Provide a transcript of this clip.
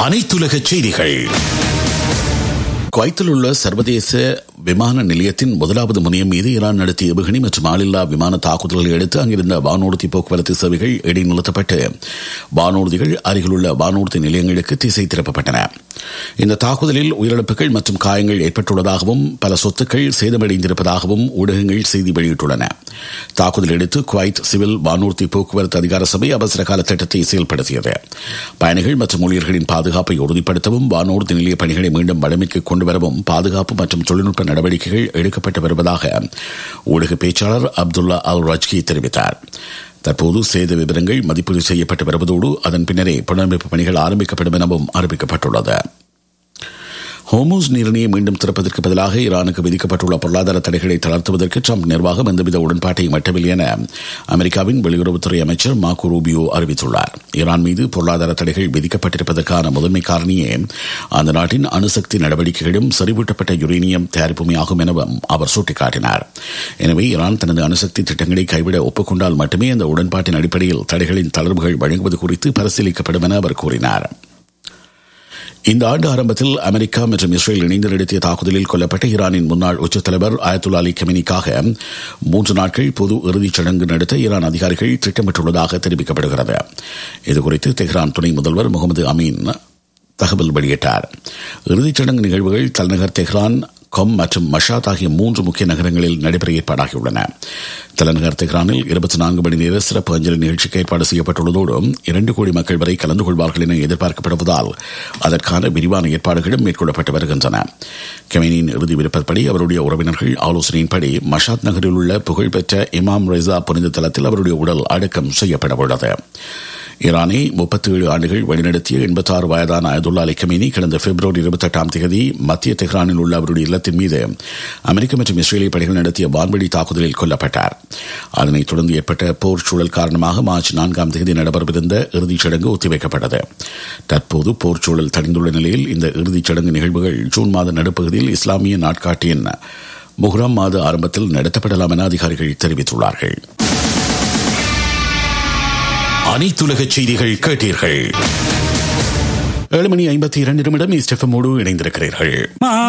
அனைத்துலக செய்திகள் குவைத்தில் உள்ள சர்வதேச விமான நிலையத்தின் முதலாவது முனையம் மீது ஈரான் நடத்திய ஏவுகணை மற்றும் ஆளில்லா விமான தாக்குதல்களை அடுத்து அங்கிருந்த வானூர்தி போக்குவரத்து சேவைகள் இடைநிறுத்தப்பட்டு வானூர்திகள் அருகிலுள்ள வானூர்தி நிலையங்களுக்கு திசை திருப்பப்பட்டன இந்த தாக்குதலில் உயிரிழப்புகள் மற்றும் காயங்கள் ஏற்பட்டுள்ளதாகவும் பல சொத்துக்கள் சேதமடைந்திருப்பதாகவும் ஊடகங்கள் செய்தி வெளியிட்டுள்ளன தாக்குதலை அடுத்து குவைத் சிவில் வானூர்தி போக்குவரத்து அதிகார சபை அவசர கால திட்டத்தை செயல்படுத்தியது பயணிகள் மற்றும் ஊழியர்களின் பாதுகாப்பை உறுதிப்படுத்தவும் வானூர்தி நிலைய பணிகளை மீண்டும் வழமைக்கு கொண்டு வரவும் பாதுகாப்பு மற்றும் தொழில்நுட்ப நடவடிக்கைகள் எடுக்கப்பட்டு வருவதாக ஊடக பேச்சாளர் அப்துல்லா அல் ரஜ்கி தெரிவித்தார் தற்போது சேத விவரங்கள் மதிப்பீடு செய்யப்பட்டு வருவதோடு அதன் பின்னரே புனரமைப்பு பணிகள் ஆரம்பிக்கப்படும் எனவும் அறிவிக்கப்பட்டுள்ளது ஹோமோஸ் நீரிணையை மீண்டும் திறப்பதற்கு பதிலாக ஈரானுக்கு விதிக்கப்பட்டுள்ள பொருளாதார தடைகளை தளர்த்துவதற்கு ட்ரம்ப் நிர்வாகம் எந்தவித உடன்பாட்டையும் எட்டவில்லை என அமெரிக்காவின் வெளியுறவுத்துறை அமைச்சர் மார்கோ ரூபியோ அறிவித்துள்ளார் ஈரான் மீது பொருளாதார தடைகள் விதிக்கப்பட்டிருப்பதற்கான முதன்மை காரணியே அந்த நாட்டின் அணுசக்தி நடவடிக்கைகளும் செறிவூட்டப்பட்ட யுரேனியம் தயாரிப்புமே ஆகும் எனவும் அவர் சுட்டிக்காட்டினார் எனவே ஈரான் தனது அணுசக்தி திட்டங்களை கைவிட ஒப்புக்கொண்டால் மட்டுமே அந்த உடன்பாட்டின் அடிப்படையில் தடைகளின் தளர்வுகள் வழங்குவது குறித்து பரிசீலிக்கப்படும் என அவர் கூறினார் இந்த ஆண்டு ஆரம்பத்தில் அமெரிக்கா மற்றும் இஸ்ரேல் இணைந்து நடத்திய தாக்குதலில் கொல்லப்பட்ட ஈரானின் முன்னாள் உச்சத் தலைவர் அயத்துல்லா அலி கமினிக்காக மூன்று நாட்கள் பொது இறுதிச் சடங்கு நடத்த ஈரான் அதிகாரிகள் திட்டமிட்டுள்ளதாக தெரிவிக்கப்படுகிறது இதுகுறித்து தெஹ்ரான் துணை முதல்வர் முகமது அமீன் தகவல் வெளியிட்டார் இறுதிச் சடங்கு நிகழ்வுகள் தலைநகர் தெஹ்ரான் கொம் மற்றும் மஷாத் ஆகிய மூன்று முக்கிய நகரங்களில் நடைபெற ஏற்பாடாகியுள்ளன தலைநகர் தெஹ்ரானில் இருபத்தி நான்கு மணி நேர சிறப்பு அஞ்சலி நிகழ்ச்சிக்கு ஏற்பாடு செய்யப்பட்டுள்ளதோடு இரண்டு கோடி மக்கள் வரை கலந்து கொள்வார்கள் என எதிர்பார்க்கப்படுவதால் அதற்கான விரிவான ஏற்பாடுகளும் மேற்கொள்ளப்பட்டு வருகின்றன கெமினியின் இறுதி விருப்பப்படி அவருடைய உறவினர்கள் ஆலோசனையின்படி மஷாத் நகரில் உள்ள புகழ்பெற்ற இமாம் ரெசா புனித தலத்தில் அவருடைய உடல் அடக்கம் செய்யப்பட உள்ளது ஈரானை முப்பத்தி ஏழு ஆண்டுகள் வழிநடத்திய எண்பத்தி ஆறு வயதான அயதுல்லா அலி கமீனி கடந்த பிப்ரவரி இருபத்தி எட்டாம் தேதி மத்திய தெஹ்ரானில் உள்ள அவருடைய இல்லத்தின் மீது அமெரிக்க மற்றும் இஸ்ரேலிய படைகள் நடத்திய வான்வழி தாக்குதலில் கொல்லப்பட்டார் அதனைத் தொடர்ந்து ஏற்பட்ட போர் சூழல் காரணமாக மார்ச் நான்காம் தேதி நடைபெறவிருந்த இறுதிச் சடங்கு ஒத்திவைக்கப்பட்டது தற்போது போர் சூழல் தணிந்துள்ள நிலையில் இந்த இறுதிச் சடங்கு நிகழ்வுகள் ஜூன் மாத நடுப்பகுதியில் இஸ்லாமிய நாட்காட்டியின் முஹ்ரம் மாத ஆரம்பத்தில் நடத்தப்படலாம் என அதிகாரிகள் தெரிவித்துள்ளார்கள் அனைத்துலக செய்திகள் கேட்டீர்கள் ஏழு மணி ஐம்பத்தி இரண்டு நிமிடம் இஸ்டெஃபமோடு இணைந்திருக்கிறீர்கள்